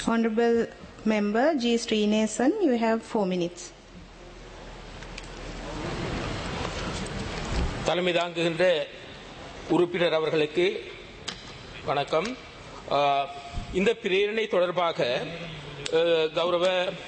Honorable Member G. Srinivasan, you have four minutes. தலைமை தாங்குகின்ற உறுப்பினர் அவர்களுக்கு வணக்கம் ஆஹ், இந்த பிரேரணை தொடர்பாக ஆஹ், கௌரவ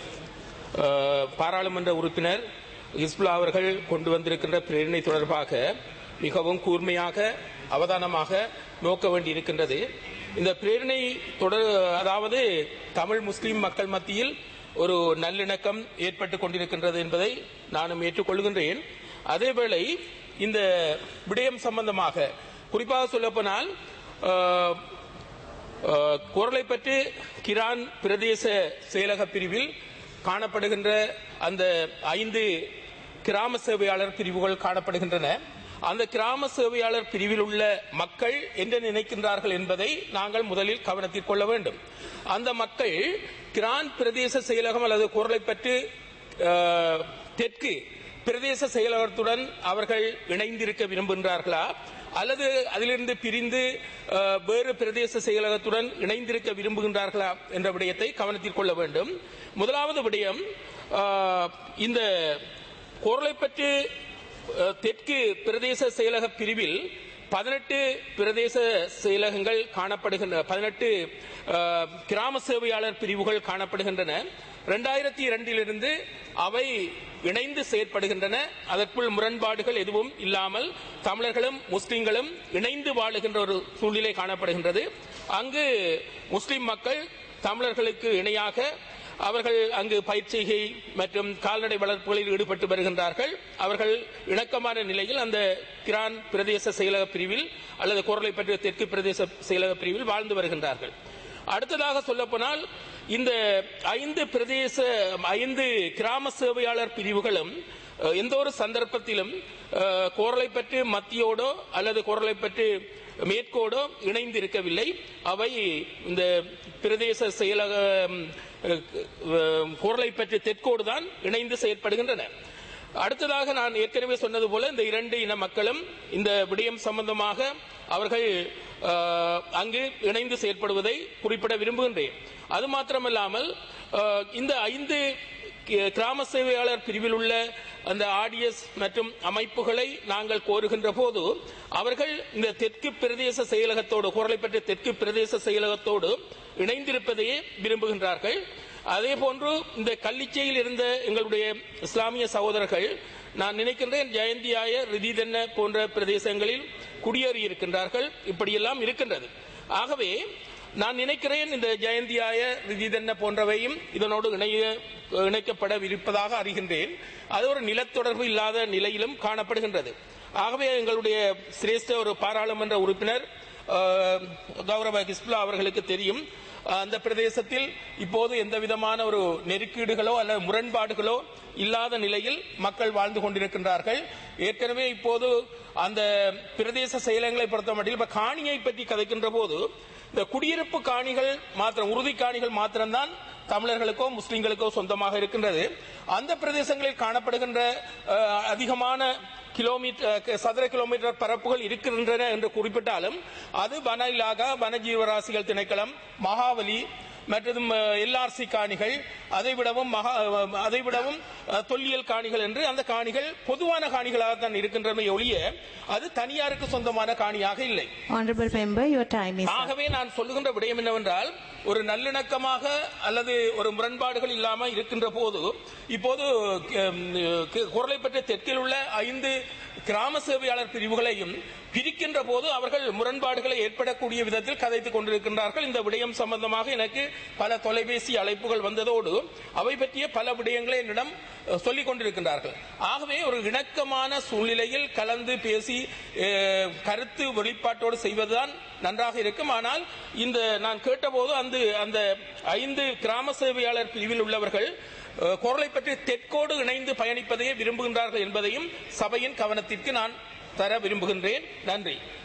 ஆஹ், பாராளுமன்ற உறுப்பினர் இஸ்புல்லா அவர்கள் கொண்டு வந்திருக்கின்ற பிரேரணை தொடர்பாக மிகவும் கூர்மையாக அவதானமாக நோக்க வேண்டியிருக்கின்றது இந்த பிரேரணை தொடர் அதாவது தமிழ் முஸ்லிம் மக்கள் மத்தியில் ஒரு நல்லிணக்கம் ஏற்பட்டுக் கொண்டிருக்கின்றது என்பதை நானும் ஏற்றுக்கொள்கின்றேன் அதேவேளை இந்த விடயம் சம்பந்தமாக குறிப்பாக சொல்லப்போனால் ஆஹ், ஆஹ், குரலை பற்றி கிரான் பிரதேச செயலக பிரிவில் காணப்படுகின்ற அந்த ஐந்து கிராம சேவையாளர் பிரிவுகள் காணப்படுகின்றன அந்த கிராம சேவையாளர் பிரிவில் உள்ள மக்கள் என்ன நினைக்கின்றார்கள் என்பதை நாங்கள் முதலில் கவனத்தில் கொள்ள வேண்டும் அந்த மக்கள் கிரான் பிரதேச செயலகம் அல்லது குரலை பற்றி ஆஹ், தெற்கு பிரதேச செயலகத்துடன் அவர்கள் இணைந்திருக்க விரும்புகின்றார்களா அல்லது அதிலிருந்து பிரிந்து அஹ், வேறு பிரதேச செயலகத்துடன் இணைந்திருக்க விரும்புகின்றார்களா என்ற விடயத்தை கவனத்தில் கொள்ள வேண்டும் முதலாவது விடயம் அஹ், இந்த குரலை பற்றி அஹ், தெற்கு பிரதேச செயலக பிரிவில் பதினெட்டு பிரதேச செயலகங்கள் காணப்படுகின்றன பதினெட்டு அஹ், கிராம சேவையாளர் பிரிவுகள் காணப்படுகின்றன இரண்டாயிரத்தி இரண்டிலிருந்து அவை இணைந்து செயற்படுகின்றன அதற்குள் முரண்பாடுகள் எதுவும் இல்லாமல் தமிழர்களும் முஸ்லிம்களும் இணைந்து வாழுகின்ற ஒரு சூழ்நிலை காணப்படுகின்றது அங்கு முஸ்லிம் மக்கள் தமிழர்களுக்கு இணையாக அவர்கள் அங்கு பயிற்சிகை மற்றும் கால்நடை வளர்ப்புகளில் ஈடுபட்டு வருகின்றார்கள் அவர்கள் இணக்கமான நிலையில் அந்த கிரான் பிரதேச செயலக பிரிவில் அல்லது குரலை பற்றிய தெற்கு பிரதேச செயலக பிரிவில் வாழ்ந்து வருகின்றார்கள் அடுத்ததாக சொல்லப்போனால் இந்த ஐந்து பிரதேச ஐந்து கிராம சேவையாளர் பிரிவுகளும் அஹ், எந்த ஒரு சந்தர்ப்பத்திலும் அஹ், குரலை பற்றி மத்தியோடோ அல்லது குரலை பற்றி மேற்கோடோ இணைந்து இருக்கவில்லை அவை இந்த பிரதேச செயலக அஹ், அஹ், குரலை பற்றி தெற்கோடு தான் இணைந்து செயற்படுகின்றன அடுத்ததாக நான் ஏற்கனவே சொன்னது போல இந்த இரண்டு இன மக்களும் இந்த விடயம் சம்பந்தமாக அவர்கள் அஹ், அங்கு இணைந்து செயற்படுவதை குறிப்பிட விரும்புகின்றேன் அது மாத்திரமல்லாமல் அஹ், இந்த ஐந்து கி- கிராம சேவையாளர் பிரிவில் உள்ள அந்த ஆடிஎஸ் மற்றும் அமைப்புகளை நாங்கள் கோருகின்ற போது அவர்கள் இந்த தெற்கு பிரதேச செயலகத்தோடு குரலை பற்றிய தெற்கு பிரதேச செயலகத்தோடு இணைந்திருப்பதையே விரும்புகின்றார்கள் அதே போன்று இந்த கல்லிச்சையில் இருந்த எங்களுடைய இஸ்லாமிய சகோதரர்கள் நான் நினைக்கின்றேன் ஜெயந்தியாய ரிதிதென்ன போன்ற பிரதேசங்களில் குடியேறி இருக்கின்றார்கள் இப்படியெல்லாம் இருக்கின்றது ஆகவே நான் நினைக்கிறேன் இந்த ஜெயந்தியாய ரிதிதென்ன போன்றவையும் இதனோடு இணைய இணைக்கப்படவிருப்பதாக அறிகின்றேன் அது ஒரு நிலத்தொடர்பு இல்லாத நிலையிலும் காணப்படுகின்றது ஆகவே எங்களுடைய சிரேஷ்ட ஒரு பாராளுமன்ற உறுப்பினர் அஹ், கௌரவ ஹிஸ்புல்லா அவர்களுக்கு தெரியும் அந்த பிரதேசத்தில் இப்போது எந்த விதமான ஒரு நெருக்கீடுகளோ அல்லது முரண்பாடுகளோ இல்லாத நிலையில் மக்கள் வாழ்ந்து கொண்டிருக்கின்றார்கள் ஏற்கனவே இப்போது அந்த பிரதேச செயலகங்களை பொறுத்தமட்டில் இப்ப காணியை பற்றி கதைக்கின்ற போது இந்த குடியிருப்பு காணிகள் மாத்திரம் உறுதி காணிகள் மாத்திரம்தான் தமிழர்களுக்கோ முஸ்லிம்களுக்கோ சொந்தமாக இருக்கின்றது அந்த பிரதேசங்களில் காணப்படுகின்ற அஹ், அதிகமான கிலோமீட்டர் சதுர கிலோமீட்டர் பரப்புகள் இருக்கின்றன என்று குறிப்பிட்டாலும் அது வன இலாகா வன ஜீவராசிகள் திணைக்களம் மகாவலி மற்றும் எல்ஆர்சி காணிகள் அதைவிடவும் மகா அதைவிடவும் அஹ், தொல்லியல் காணிகள் என்று அந்த காணிகள் பொதுவான காணிகளாக தான் இருக்கின்றன ஒழிய அது தனியாருக்கு சொந்தமான காணியாக இல்லை Honorable Member, your time is up. ஆகவே நான் சொல்லுகின்ற விடயம் என்னவென்றால் ஒரு நல்லிணக்கமாக அல்லது ஒரு முரண்பாடுகள் இல்லாமல் இருக்கின்ற போது இப்போது அஹ், குரலை பற்றிய தெற்கில் உள்ள ஐந்து கிராம சேவையாளர் பிரிவுகளையும் பிரிக்கின்ற போது அவர்கள் முரண்பாடுகளை ஏற்படக்கூடிய விதத்தில் கதைத்துக் கொண்டிருக்கின்றார்கள் இந்த விடயம் சம்பந்தமாக எனக்கு பல தொலைபேசி அழைப்புகள் வந்ததோடு அவை பற்றிய பல விடயங்களை என்னிடம் அஹ், சொல்லிக் கொண்டிருக்கின்றார்கள் ஆகவே ஒரு இணக்கமான சூழ்நிலையில் கலந்து பேசி அஹ், கருத்து வெளிப்பாட்டோடு செய்வதுதான் நன்றாக இருக்கும் ஆனால் இந்த நான் கேட்டபோது அந்த அந்த ஐந்து கிராம சேவையாளர் பிரிவில் உள்ளவர்கள் அஹ், குரலை பற்றி தெற்கோடு இணைந்து பயணிப்பதையே விரும்புகின்றார்கள் என்பதையும் சபையின் கவனத்திற்கு நான் தர விரும்புகின்றேன் நன்றி